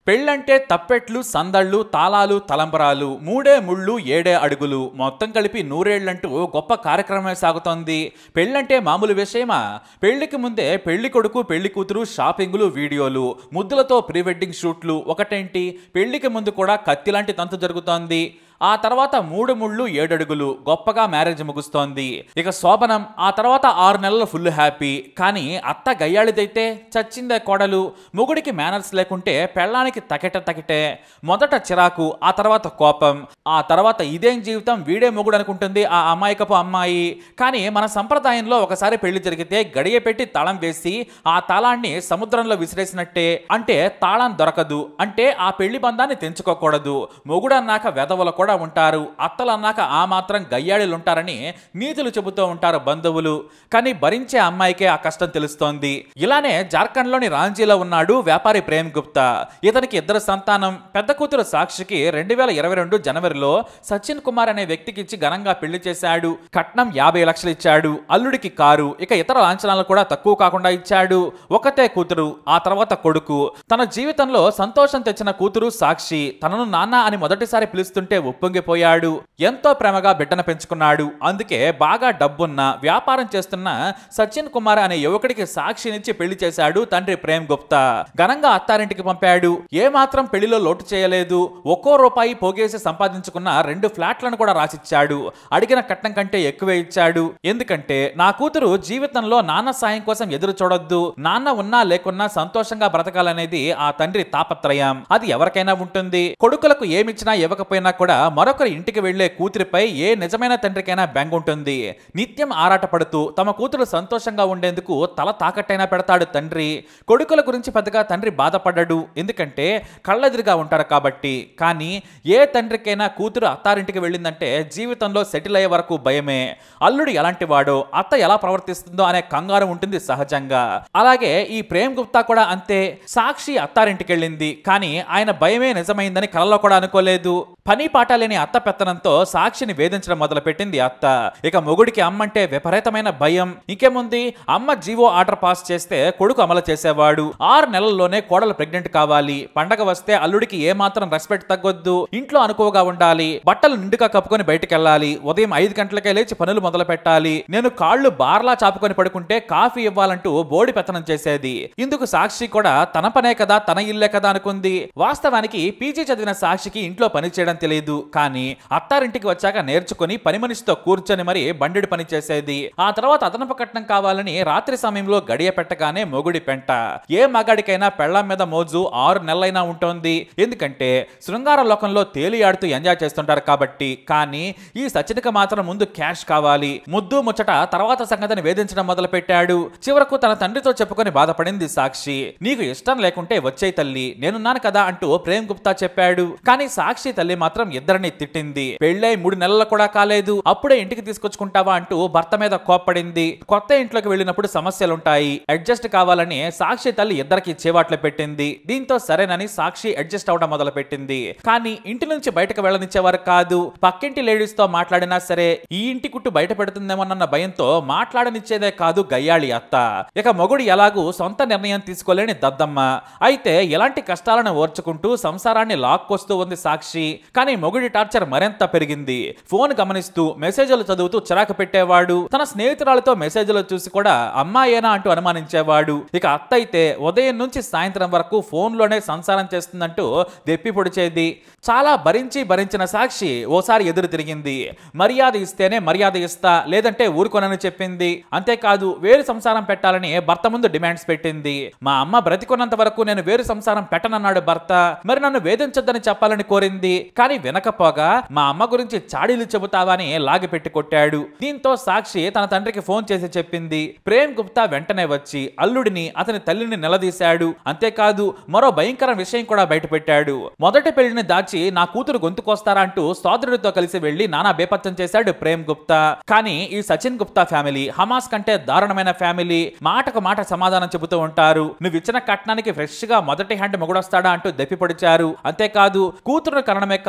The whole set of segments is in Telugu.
పెళ్ళంటే తప్పెట్లు సందళ్ళు తాళాలు తలంబరాలు మూడే ముళ్ళు ఏడే అడుగులు మొత్తం కలిపి నూరేళ్లంటూ గొప్ప కార్యక్రమమే సాగుతోంది పెళ్ళంటే మామూలు విషయమా పెళ్లికి ముందే పెళ్లి కొడుకు పెళ్లి కూతురు షాపింగులు వీడియోలు ముద్దులతో ప్రీ వెడ్డింగ్ షూట్లు ఒకటేంటి పెళ్లికి ముందు కూడా కత్తిలాంటి తంతు జరుగుతోంది ఆ తర్వాత మూడు ముళ్ళు ఏడడుగులు గొప్పగా మ్యారేజ్ ముగుస్తోంది ఇక శోభనం ఆ తర్వాత ఆరు నెలలు ఫుల్ హ్యాపీ కానీ అత్త గయ్యాళిదైతే చచ్చిందే కోడలు మొగుడికి మేనర్స్ లేకుంటే పెళ్ళానికి తకెట తకిటే మొదట చిరాకు ఆ తర్వాత కోపం ఆ తర్వాత ఇదేం జీవితం వీడే మొగుడు అనుకుంటుంది ఆ అమాయకపు అమ్మాయి కానీ మన సంప్రదాయంలో ఒకసారి పెళ్లి జరిగితే గడియ పెట్టి తాళం వేసి ఆ తాళాన్ని సముద్రంలో విసిరేసినట్టే అంటే తాళం దొరకదు అంటే ఆ పెళ్లి బంధాన్ని తెంచుకోకూడదు మొగుడు అన్నాక వెధవలు కూడా ఉంటారు అత్తలు అన్నాక ఆ మాత్రం గయ్యాళిలు ఉంటారని నీతులు చెబుతూ ఉంటారు బంధువులు కానీ భరించే అమ్మాయికే ఆ కష్టం తెలుస్తోంది ఇలానే జార్ఖండ్లోని రాంచీలో ఉన్నాడు వ్యాపారి ప్రేమ్ గుప్తా ఇతనికి ఇద్దరు సంతానం పెద్ద కూతురు సాక్షికి రెండు వేల ఇరవై రెండు జనవరిలో సచిన్ కుమార్ అనే వ్యక్తికి ఇచ్చి ఘనంగా పెళ్లి చేశాడు కట్నం యాభై లక్షలు ఇచ్చాడు అల్లుడికి కారు ఇక ఇతర లాంఛనాలు కూడా తక్కువ కాకుండా ఇచ్చాడు ఒకతే కూతురు ఆ తర్వాత కొడుకు తన జీవితంలో సంతోషం తెచ్చిన కూతురు సాక్షి తనను నాన్న అని మొదటిసారి పిలుస్తుంటే ఉప్పొంగిపోయాడు ఎంతో ప్రేమగా బిడ్డను పెంచుకున్నాడు అందుకే బాగా డబ్బున్న వ్యాపారం చేస్తున్న సచిన్ కుమార్ అనే యువకుడికి సాక్షినిచ్చి పెళ్లి చేశాడు తండ్రి ప్రేమ్ గుప్తా ఘనంగా అత్తారింటికి పంపాడు ఏ మాత్రం పెళ్లిలో లోటు చేయలేదు ఒక్కో రూపాయి పోగేసి సంపాదించుకున్న రెండు ఫ్లాట్లను కూడా రాసిచ్చాడు అడిగిన కట్నం కంటే ఎక్కువే ఇచ్చాడు ఎందుకంటే నా కూతురు జీవితంలో నాన్న సాయం కోసం ఎదురు చూడొద్దు నాన్న ఉన్నా లేకున్నా సంతోషంగా బ్రతకాలనేది ఆ తండ్రి తాపత్రయం అది ఎవరికైనా ఉంటుంది కొడుకులకు ఏమిచ్చినా ఇవ్వకపోయినా కూడా మరొకరి ఇంటికి వెళ్లే కూతురిపై ఏ నిజమైన తండ్రికైనా బెంగ ఉంటుంది నిత్యం ఆరాటపడుతూ తమ కూతురు సంతోషంగా ఉండేందుకు తల తాకట్టైనా పెడతాడు తండ్రి కొడుకుల గురించి పెద్దగా తండ్రి బాధపడ్డాడు ఎందుకంటే కళ్ళెదురుగా ఉంటారు కాబట్టి కానీ ఏ తండ్రికైనా కూతురు అత్తారింటికి వెళ్ళిందంటే జీవితంలో సెటిల్ అయ్యే వరకు భయమే అల్లుడు ఎలాంటి వాడో అత్త ఎలా ప్రవర్తిస్తుందో అనే కంగారు ఉంటుంది సహజంగా అలాగే ఈ ప్రేమ్ గుప్తా కూడా అంతే సాక్షి అత్తారింటికి వెళ్ళింది కానీ ఆయన భయమే నిజమైందని కలలో కూడా అనుకోలేదు పని పాట లేని అత్త పెత్తనంతో సాక్షిని వేధించడం మొదలుపెట్టింది అత్త ఇక మొగుడికి అమ్మంటే విపరీతమైన భయం ఇంకేముంది అమ్మ జీవో ఆర్డర్ పాస్ చేస్తే కొడుకు అమలు చేసేవాడు ఆరు నెలల్లోనే కోడలు ప్రెగ్నెంట్ కావాలి పండగ వస్తే అల్లుడికి ఏ మాత్రం రెస్పెక్ట్ తగ్గొద్దు ఇంట్లో అనుకోగా ఉండాలి బట్టలు నిండుగా కప్పుకొని బయటికి వెళ్ళాలి ఉదయం ఐదు గంటలకే లేచి పనులు మొదలు పెట్టాలి నేను కాళ్ళు బార్లా చాపుకొని పడుకుంటే కాఫీ ఇవ్వాలంటూ బోడి పెత్తనం చేసేది ఇందుకు సాక్షి కూడా తన పనే కదా తన ఇల్లే కదా అనుకుంది వాస్తవానికి పీజీ చదివిన సాక్షికి ఇంట్లో పని చేయడం తెలియదు కానీ అత్తారింటికి వచ్చాక నేర్చుకుని పని మనిషితో కూర్చొని మరి బండిడి పని చేసేది ఆ తర్వాత అదనపు కట్నం కావాలని రాత్రి సమయంలో గడియ పెట్టగానే మొగుడి పెంట ఏ మగాడికైనా పెళ్ళాం మీద మోజు ఆరు నెలలైనా ఉంటుంది ఎందుకంటే శృంగార లోకంలో తేలియాడుతూ ఎంజాయ్ చేస్తుంటారు కాబట్టి కానీ ఈ సచిన్కి మాత్రం ముందు క్యాష్ కావాలి ముద్దు ముచ్చట తర్వాత సంగతిని వేధించడం మొదలు పెట్టాడు చివరకు తన తండ్రితో చెప్పుకొని బాధపడింది సాక్షి నీకు ఇష్టం లేకుంటే వచ్చేయి తల్లి నేనున్నాను కదా అంటూ ప్రేమ్ గుప్తా చెప్పాడు కానీ సాక్షి తల్లి మాత్రం ఇద్దరిని తిట్టింది పెళ్ళై మూడు నెలలు కూడా కాలేదు అప్పుడే ఇంటికి తీసుకొచ్చుకుంటావా అంటూ భర్త మీద కోప్పడింది కొత్త ఇంట్లోకి వెళ్ళినప్పుడు సమస్యలుంటాయి అడ్జస్ట్ కావాలని సాక్షి తల్లి ఇద్దరికి చేవాట్లు పెట్టింది దీంతో సరేనని సాక్షి అడ్జస్ట్ అవడం మొదలు పెట్టింది కానీ ఇంటి నుంచి బయటకు వెళ్ళనిచ్చేవారు కాదు పక్కింటి లేడీస్ తో మాట్లాడినా సరే ఈ ఇంటి కుట్టు బయట పెడుతుందేమోనన్న భయంతో మాట్లాడనిచ్చేదే కాదు గయ్యాళి అత్త ఇక మొగుడు ఎలాగూ సొంత నిర్ణయం తీసుకోలేని దద్దమ్మ అయితే ఎలాంటి కష్టాలను ఓర్చుకుంటూ సంసారాన్ని లాక్కొస్తూ ఉంది సాక్షి కానీ మొగుడి టార్చర్ మరింత పెరిగింది ఫోన్ గమనిస్తూ మెసేజ్లు చదువుతూ చిరాకు పెట్టేవాడు తన స్నేహితురాలతో మెసేజ్లు చూసి కూడా అమ్మాయేనా అంటూ అనుమానించేవాడు ఇక అత్త అయితే ఉదయం నుంచి సాయంత్రం వరకు ఫోన్లోనే సంసారం చేస్తుందంటూ దెప్పి పొడిచేది చాలా భరించి భరించిన సాక్షి ఓసారి ఎదురు తిరిగింది మర్యాద ఇస్తేనే మర్యాద ఇస్తా లేదంటే ఊరుకొనని చెప్పింది అంతేకాదు వేరు సంసారం పెట్టాలని భర్త ముందు డిమాండ్స్ పెట్టింది మా అమ్మ బ్రతికున్నంత వరకు నేను వేరు సంసారం పెట్టనన్నాడు భర్త మరి నన్ను వేధించొద్దని చెప్పాలని కోరింది కానీ వినకపోగా మా అమ్మ గురించి చాడీలు చెబుతావా అని లాగి పెట్టి కొట్టాడు దీంతో సాక్షి తన తండ్రికి ఫోన్ చేసి చెప్పింది ప్రేమ్ గుప్తా వెంటనే వచ్చి అల్లుడిని అతని తల్లిని నిలదీశాడు అంతేకాదు మరో భయంకర విషయం కూడా బయటపెట్టాడు మొదటి పెళ్లిని దాచి నా కూతురు గొంతుకొస్తారా అంటూ సోదరుడితో కలిసి వెళ్లి నానా బేపత్యం చేశాడు ప్రేమ్ గుప్తా కానీ ఈ సచిన్ గుప్తా ఫ్యామిలీ హమాస్ కంటే దారుణమైన ఫ్యామిలీ మాటకు మాట సమాధానం చెబుతూ ఉంటారు నువ్వు ఇచ్చిన కట్నానికి ఫ్రెష్ గా మొదటి హ్యాండ్ మొగుడొస్తాడా అంటూ దెప్పి పొడిచారు అంతేకాదు కూతురును కనడమే కాదు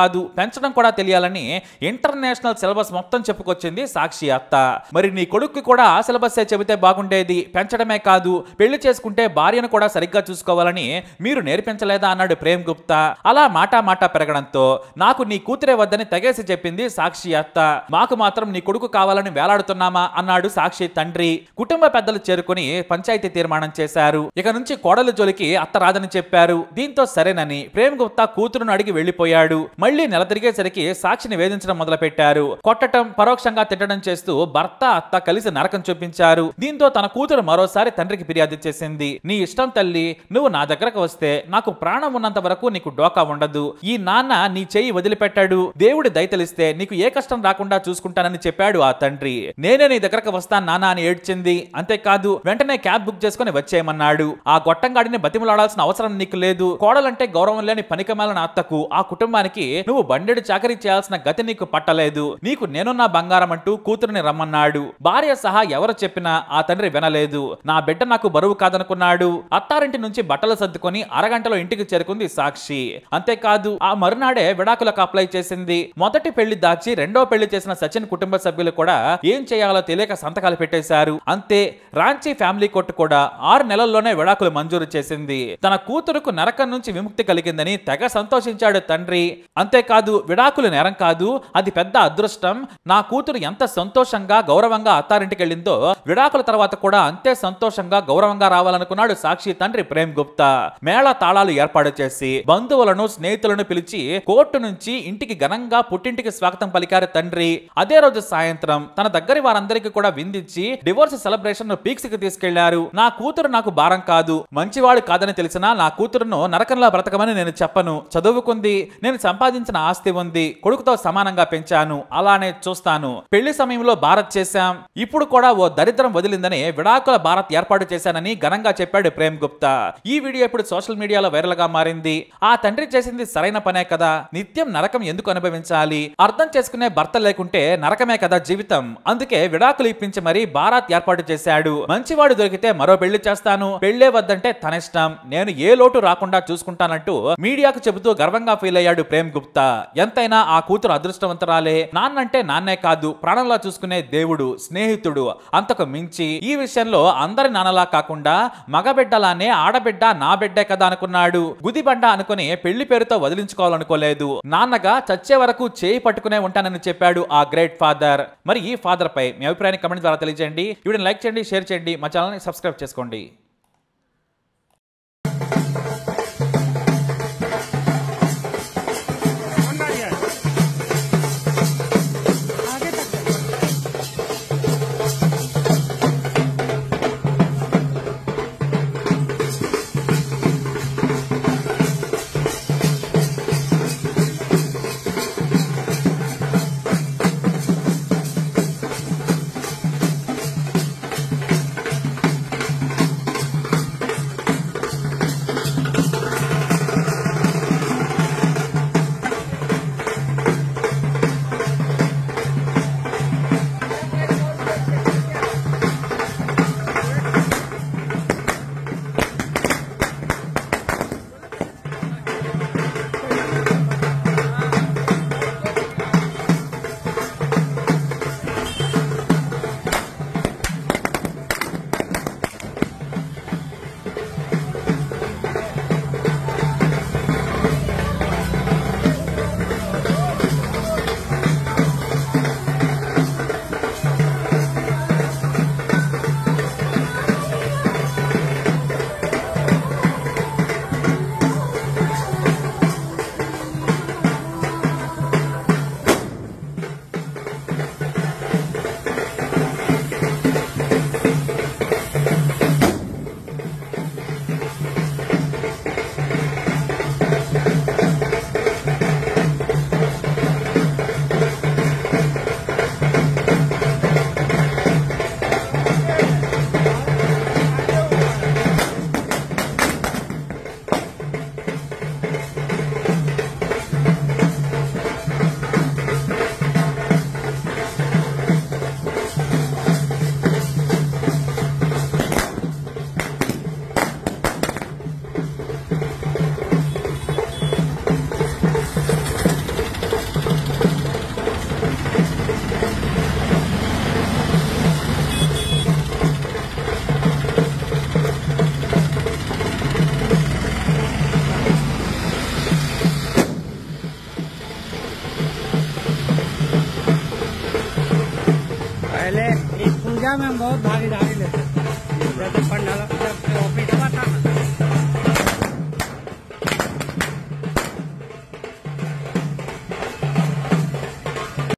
కాదు పెంచడం కూడా తెలియాలని ఇంటర్నేషనల్ సిలబస్ మొత్తం చెప్పుకొచ్చింది సాక్షి అత్త మరి నీ కొడుక్కి కూడా ఆ సిలబస్ చెబితే బాగుండేది పెంచడమే కాదు పెళ్లి చేసుకుంటే భార్యను కూడా సరిగ్గా చూసుకోవాలని మీరు నేర్పించలేదా అన్నాడు ప్రేమ్ గుప్తా అలా మాటా మాటా పెరగడంతో నాకు నీ కూతురే వద్దని తెగేసి చెప్పింది సాక్షి అత్త మాకు మాత్రం నీ కొడుకు కావాలని వేలాడుతున్నామా అన్నాడు సాక్షి తండ్రి కుటుంబ పెద్దలు చేరుకుని పంచాయతీ తీర్మానం చేశారు ఇక నుంచి కోడలు జోలికి అత్త రాదని చెప్పారు దీంతో సరేనని ప్రేమ్ గుప్తా కూతురును అడిగి వెళ్లిపోయాడు మళ్లీ నెల తిరిగేసరికి సాక్షిని వేధించడం మొదలుపెట్టారు కొట్టడం పరోక్షంగా తిట్టడం చేస్తూ భర్త అత్త కలిసి నరకం చూపించారు దీంతో తన కూతురు మరోసారి తండ్రికి ఫిర్యాదు చేసింది నీ ఇష్టం తల్లి నువ్వు నా దగ్గరకు వస్తే నాకు ప్రాణం ఉన్నంత వరకు నీకు డోకా ఉండదు ఈ నాన్న నీ చెయ్యి వదిలిపెట్టాడు దేవుడి దయతలిస్తే నీకు ఏ కష్టం రాకుండా చూసుకుంటానని చెప్పాడు ఆ తండ్రి నేనే నీ దగ్గరకు వస్తాను నాన్న అని ఏడ్చింది అంతేకాదు వెంటనే క్యాబ్ బుక్ చేసుకుని వచ్చేయమన్నాడు ఆ గొట్టంగాడిని బతిమలాడాల్సిన అవసరం నీకు లేదు కోడలంటే గౌరవం లేని పనికమాలిన అత్తకు ఆ కుటుంబానికి నువ్వు బండెడు చాకరీ చేయాల్సిన గతి నీకు పట్టలేదు నీకు నేనున్న బంగారం అంటూ కూతురుని రమ్మన్నాడు భార్య సహా ఎవరు చెప్పినా ఆ తండ్రి వినలేదు నా బిడ్డ నాకు బరువు కాదనుకున్నాడు అత్తారింటి నుంచి బట్టలు సర్దుకొని అరగంటలో ఇంటికి చేరుకుంది సాక్షి అంతేకాదు ఆ మరునాడే విడాకులకు అప్లై చేసింది మొదటి పెళ్లి దాచి రెండో పెళ్లి చేసిన సచిన్ కుటుంబ సభ్యులు కూడా ఏం చేయాలో తెలియక సంతకాలు పెట్టేశారు అంతే రాంచీ ఫ్యామిలీ కోర్టు కూడా ఆరు నెలల్లోనే విడాకులు మంజూరు చేసింది తన కూతురుకు నరకం నుంచి విముక్తి కలిగిందని తెగ సంతోషించాడు తండ్రి అంతేకాదు విడాకులు నేరం కాదు అది పెద్ద అదృష్టం నా కూతురు ఎంత సంతోషంగా గౌరవంగా అత్తారింటికి వెళ్ళిందో విడాకుల తర్వాత కూడా అంతే సంతోషంగా గౌరవంగా రావాలనుకున్నాడు సాక్షి తండ్రి ప్రేమ్ గుప్తా మేళ తాళాలు ఏర్పాటు చేసి బంధువులను స్నేహితులను పిలిచి కోర్టు నుంచి ఇంటికి ఘనంగా పుట్టింటికి స్వాగతం పలికారు తండ్రి అదే రోజు సాయంత్రం తన దగ్గరి వారందరికీ కూడా విందించి డివోర్స్ సెలబ్రేషన్ పీక్స్ కి తీసుకెళ్లారు నా కూతురు నాకు భారం కాదు మంచివాడు కాదని తెలిసినా నా కూతురును నరకంలో బ్రతకమని నేను చెప్పను చదువుకుంది నేను సంపాదించిన ఆస్తి ఉంది కొడుకుతో సమానంగా పెంచాను అలానే చూస్తాను పెళ్లి సమయంలో భారత్ చేశాం ఇప్పుడు కూడా ఓ దరిద్రం వదిలిందని విడాకుల భారత్ ఏర్పాటు చేశానని ఘనంగా చెప్పాడు ప్రేమ్ గుప్తా ఈ వీడియో ఇప్పుడు సోషల్ మీడియాలో వైరల్ గా మారింది ఆ తండ్రి చేసింది సరైన పనే కదా నిత్యం నరకం ఎందుకు అనుభవించాలి అర్థం చేసుకునే భర్త లేకుంటే నరకమే కదా జీవితం అందుకే విడాకులు ఇప్పించి మరీ భారత్ ఏర్పాటు చేశాడు మంచివాడు దొరికితే మరో పెళ్లి చేస్తాను పెళ్లే వద్దంటే తన ఇష్టం నేను ఏ లోటు రాకుండా చూసుకుంటానంటూ మీడియాకు చెబుతూ గర్వంగా ఫీల్ అయ్యాడు ప్రేమ్ గుప్తా ఎంతైనా ఆ కూతురు అదృష్టవంతురాలే నాన్నంటే నాన్నే కాదు ప్రాణంలా చూసుకునే దేవుడు స్నేహితుడు అంతకు మించి ఈ విషయంలో అందరి నాన్నలా కాకుండా మగబిడ్డలానే ఆడబిడ్డ నా బిడ్డే కదా అనుకున్నాడు గుదిబండ అనుకుని పెళ్లి పేరుతో వదిలించుకోవాలనుకోలేదు నాన్నగా చచ్చే వరకు చేయి పట్టుకునే ఉంటానని చెప్పాడు ఆ గ్రేట్ ఫాదర్ మరి ఈ ఫాదర్ పై మీ అభిప్రాయాన్ని కమెంట్ ద్వారా తెలియజేయండి వీడిని లైక్ చేయండి షేర్ చేయండి మా ఛానల్ని సబ్స్క్రైబ్ చేసుకోండి आगे तक Thank पूजा में हम बहुत भागीदारी लेते हैं